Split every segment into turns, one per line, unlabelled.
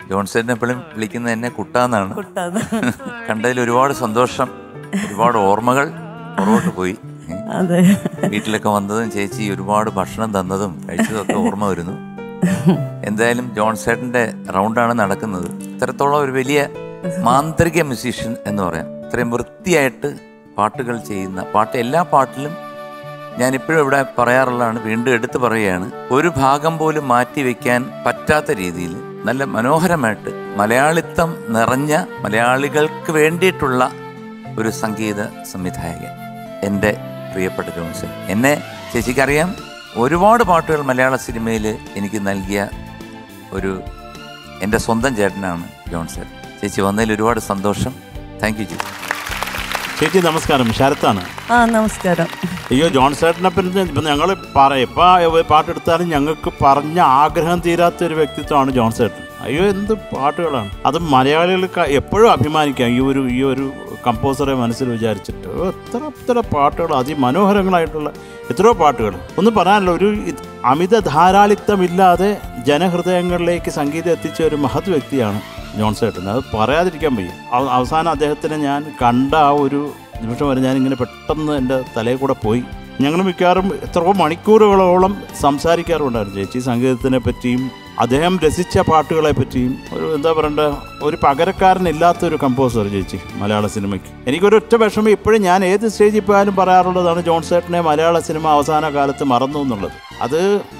Johnson എപ്പോഴും വിളിക്കുന്നത് എന്നെ കുട്ടാന്നാണ്
കുട്ടാന്ന്
കണ്ടതിൽ ഒരുപാട് സന്തോഷം ഒരുപാട് ഓർമ്മകൾ പുറകോട്ട് പോയി ഏ.
അതെ
വീട്ടിലൊക്കെ വന്നതും ചേച്ചി ഒരുപാട് ഭക്ഷണം തന്നതും കഴിച്ചതും ഒക്കെ ഓർമ്മ വരുന്നു എന്തായാലും ജോൺസേട്ടന്റെ റൗണ്ടാണ് നടക്കുന്നത് ഇത്രത്തോളം ഒരു വലിയ മാന്ത്രിക മ്യൂസീഷ്യൻ എന്ന് പറയാം ഇത്രയും വൃത്തിയായിട്ട് പാട്ടുകൾ ചെയ്യുന്ന പാട്ട് എല്ലാ പാട്ടിലും ഞാൻ ഇപ്പോഴും ഇവിടെ പറയാറുള്ളതാണ് വീണ്ടും എടുത്തു പറയുകയാണ് ഒരു ഭാഗം പോലും മാറ്റി വെക്കാൻ പറ്റാത്ത രീതിയിൽ നല്ല മനോഹരമായിട്ട് മലയാളിത്തം നിറഞ്ഞ മലയാളികൾക്ക് വേണ്ടിയിട്ടുള്ള ഒരു സംഗീത സംവിധായകൻ എൻ്റെ പ്രിയപ്പെട്ട ജോൺസൺ എന്നെ ചേച്ചിക്കറിയാം ഒരുപാട് പാട്ടുകൾ മലയാള സിനിമയിൽ എനിക്ക് നൽകിയ ഒരു എൻ്റെ സ്വന്തം ചേട്ടനാണ് ജോൺസൺ ചേച്ചി വന്നതിൽ ഒരുപാട് സന്തോഷം താങ്ക് യു ചേച്ചി
ചേച്ചി നമസ്കാരം ശരത്താണ്
ആ നമസ്കാരം
അയ്യോ ജോൺ ചേട്ടനെ പറ്റി ഇപ്പം ഞങ്ങൾ പറയും ഇപ്പോൾ പാട്ടെടുത്താലും ഞങ്ങൾക്ക് പറഞ്ഞ ആഗ്രഹം തീരാത്ത ഒരു വ്യക്തിത്വമാണ് ജോൺ ചേട്ടൻ അയ്യോ എന്ത് പാട്ടുകളാണ് അത് മലയാളികൾക്ക് എപ്പോഴും അഭിമാനിക്കാം ഈ ഒരു ഈ ഒരു കമ്പോസറെ മനസ്സിൽ വിചാരിച്ചിട്ട് ഓ, എത്ര എത്ര പാട്ടുകൾ അതിമനോഹരങ്ങളായിട്ടുള്ള എത്രയോ പാട്ടുകൾ ഒന്ന് പറയാനല്ലോ ഒരു ഇത് അമിത ധാരാളിത്തമില്ലാതെ ജനഹൃദയങ്ങളിലേക്ക് സംഗീതം എത്തിച്ച ഒരു മഹത് വ്യക്തിയാണ് ജോൺ ചേട്ടൻ അത് പറയാതിരിക്കാൻ വയ്യ അവ- അവസാനം അദ്ദേഹത്തിനെ ഞാൻ കണ്ട ആ ഒരു നിമിഷം വരെ ഞാനിങ്ങനെ പെട്ടെന്ന് എൻ്റെ തലയിൽ കൂടെ പോയി ഞങ്ങൾ മിക്കവാറും എത്രയോ മണിക്കൂറുകളോളം സംസാരിക്കാറുണ്ടായിരുന്നു ചേച്ചി സംഗീതത്തിനെ പറ്റിയും അദ്ദേഹം രസിച്ച പാട്ടുകളെ പറ്റിയും ഒരു എന്താ പറയണ്ട ഒരു പകരക്കാരനില്ലാത്ത ഒരു കമ്പോസർ ചേച്ചി മലയാള സിനിമയ്ക്ക് എനിക്കൊരു ഒറ്റ വിഷമം ഇപ്പോഴും ഞാൻ ഏത് സ്റ്റേജിൽ പോയാലും പറയാറുള്ളതാണ് ജോൺ സേട്ടനെ മലയാള സിനിമ അവസാന കാലത്ത് മറന്നു എന്നുള്ളത് അത്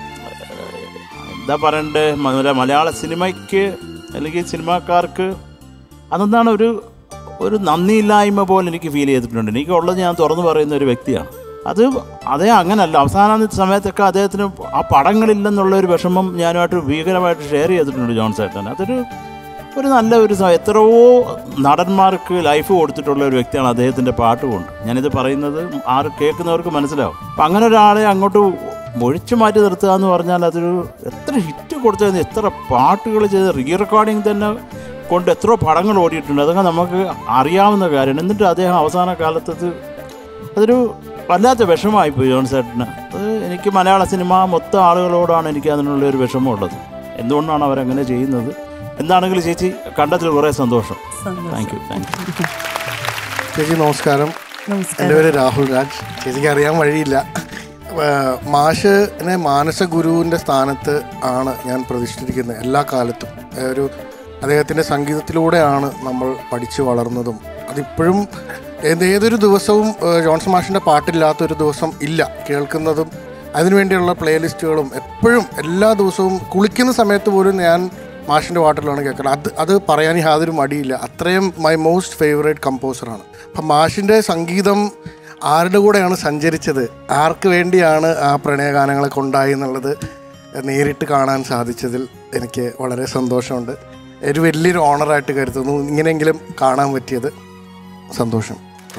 എന്താ പറയണ്ടേ മ- മലയാള സിനിമയ്ക്ക് അല്ലെങ്കിൽ സിനിമാക്കാർക്ക് അതെന്താണ് ഒരു ഒരു നന്ദിയില്ലായ്മ പോലെ എനിക്ക് ഫീൽ ചെയ്തിട്ടുണ്ട് എനിക്കുള്ളത് ഞാൻ തുറന്നു പറയുന്ന ഒരു വ്യക്തിയാണ് അത് അതേ അങ്ങനല്ല അവസാന സമയത്തൊക്കെ അദ്ദേഹത്തിന് ആ പടങ്ങളില്ലെന്നുള്ള ഒരു വിഷമം ഞാനുമായിട്ട് ഭീകരമായിട്ട് ഷെയർ ചെയ്തിട്ടുണ്ട് ജോൺ ചേട്ടൻ അതൊരു ഒരു നല്ല ഒരു സ- എത്രയോ നടന്മാർക്ക് ലൈഫ് കൊടുത്തിട്ടുള്ള ഒരു വ്യക്തിയാണ് അദ്ദേഹത്തിൻ്റെ പാട്ട് കൊണ്ട് ഞാനിത് പറയുന്നത് ആര് കേൾക്കുന്നവർക്ക് മനസ്സിലാവും അപ്പം അങ്ങനെ ഒരാളെ അങ്ങോട്ട് ഒഴിച്ചു മാറ്റി നിർത്തുക എന്ന് പറഞ്ഞാൽ അതൊരു എത്ര ഹിറ്റ് കൊടുത്തത് എത്ര പാട്ടുകൾ ചെയ്ത് റീ റെക്കോർഡിങ് തന്നെ കൊണ്ട് എത്രയോ പടങ്ങൾ ഓടിയിട്ടുണ്ട് അതൊക്കെ നമുക്ക് അറിയാവുന്ന കാര്യമാണ് എന്നിട്ട് അദ്ദേഹം അവസാന കാലത്ത് അത് അതൊരു വല്ലാത്ത വിഷമമായിപ്പോയി ജോൺ ചേട്ടന് അത് എനിക്ക് മലയാള സിനിമ മൊത്തം ആളുകളോടാണ് എനിക്ക് അതിനുള്ള ഒരു വിഷമമുള്ളത് എന്തുകൊണ്ടാണ് അവരങ്ങനെ ചെയ്യുന്നത് എന്താണെങ്കിലും ചേച്ചി കണ്ടതിൽ കുറേ സന്തോഷം
സന്തോഷം.
താങ്ക് യു താങ്ക് യു
ചേച്ചി നമസ്കാരം
നമസ്കാരം
എൻ്റെ പേര് രാഹുൽ രാജ് ചേച്ചിക്ക് അറിയാൻ വഴിയില്ല ഏർ മാഷിനെ മാനസ ഗുരുവിൻ്റെ സ്ഥാനത്ത് ആണ് ഞാൻ പ്രതിഷ്ഠിച്ചിരിക്കുന്നത് എല്ലാ കാലത്തും ഏർ ഒരു അദ്ദേഹത്തിൻ്റെ സംഗീതത്തിലൂടെയാണ് നമ്മൾ പഠിച്ചു വളർന്നതും അതിപ്പോഴും ഏത് ഏതൊരു ദിവസവും ഏർ ജോൺസൺ മാഷിൻ്റെ പാട്ടില്ലാത്തൊരു ദിവസം ഇല്ല കേൾക്കുന്നതും അതിനുവേണ്ടിയുള്ള പ്ലേലിസ്റ്റുകളും എപ്പോഴും എല്ലാ ദിവസവും കുളിക്കുന്ന സമയത്ത് പോലും ഞാൻ മാഷിൻ്റെ പാട്ടുകളാണ് കേൾക്കുന്നത് അത് അത് പറയാൻ യാതൊരു മടിയില്ല അത്രയും മൈ മോസ്റ്റ് ഫേവറേറ്റ് കമ്പോസറാണ് അപ്പം മാഷിൻ്റെ സംഗീതം ആരുടെ കൂടെയാണ് സഞ്ചരിച്ചത് ആർക്ക് വേണ്ടിയാണ് ആ പ്രണയഗാനങ്ങളൊക്കെ ഉണ്ടായി എന്നുള്ളത് നേരിട്ട് കാണാൻ സാധിച്ചതിൽ എനിക്ക് വളരെ സന്തോഷമുണ്ട് ഒരു വലിയൊരു ഓണറായിട്ട് കരുതുന്നു ഇങ്ങനെയെങ്കിലും കാണാൻ പറ്റിയത് സന്തോഷം ആ,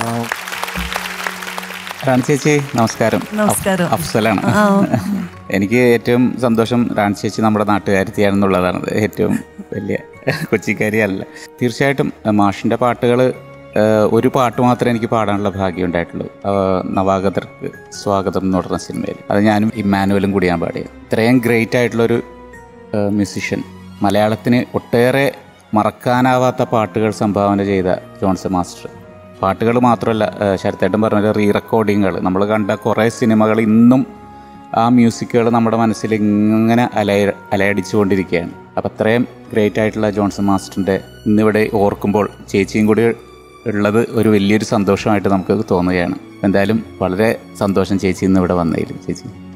റാണി ചേച്ചി നമസ്കാരം
നമസ്കാരം.
അഫ്- അഫ്സലാണ്
ആ.
എനിക്ക് ഏറ്റവും സന്തോഷം റാണി ചേച്ചി നമ്മുടെ നാട്ടുകാരത്തിയാണെന്നുള്ളതാണ് ഏറ്റവും വലിയ കൊച്ചിക്കാരിയല്ല തീർച്ചയായിട്ടും മാഷിൻ്റെ പാട്ടുകൾ ഒരു പാട്ട് മാത്രമേ എനിക്ക് പാടാനുള്ള ഭാഗ്യം ഉണ്ടായിട്ടുള്ളൂ ആ, നവാഗതർക്ക് സ്വാഗതം എന്ന് പറഞ്ഞ സിനിമയിൽ അത് ഞാനും ഇമ്മാനുവലും കൂടി ഞാൻ പാടിയത് ഇത്രയും ഗ്രേറ്റ് ആയിട്ടുള്ളൊരു മ്യൂസിഷ്യൻ മലയാളത്തിന് ഒട്ടേറെ മറക്കാനാവാത്ത പാട്ടുകൾ സംഭാവന ചെയ്ത ജോൺസൺ മാസ്റ്റർ പാട്ടുകൾ മാത്രമല്ല ഏഹ് ശരത്തേട്ടൻ പറഞ്ഞ റീ റെക്കോർഡിങ്ങുകൾ നമ്മൾ കണ്ട കുറേ സിനിമകൾ ഇന്നും ആ മ്യൂസിക്കുകൾ നമ്മുടെ മനസ്സിൽ ഇങ്ങനെ അലയ അലയടിച്ചുകൊണ്ടിരിക്കുകയാണ് അപ്പം അത്രയും ഗ്രേറ്റ് ആയിട്ടുള്ള ജോൺസൺ മാസ്റ്ററിൻ്റെ ഇന്നിവിടെ ഓർക്കുമ്പോൾ ചേച്ചിയും കൂടി ഉള്ളത് ഒരു വലിയൊരു സന്തോഷമായിട്ട് നമുക്ക് തോന്നുകയാണ് എന്തായാലും വളരെ സന്തോഷം ചേച്ചി ഇന്ന് ഇവിടെ വന്നതിൽ ചേച്ചി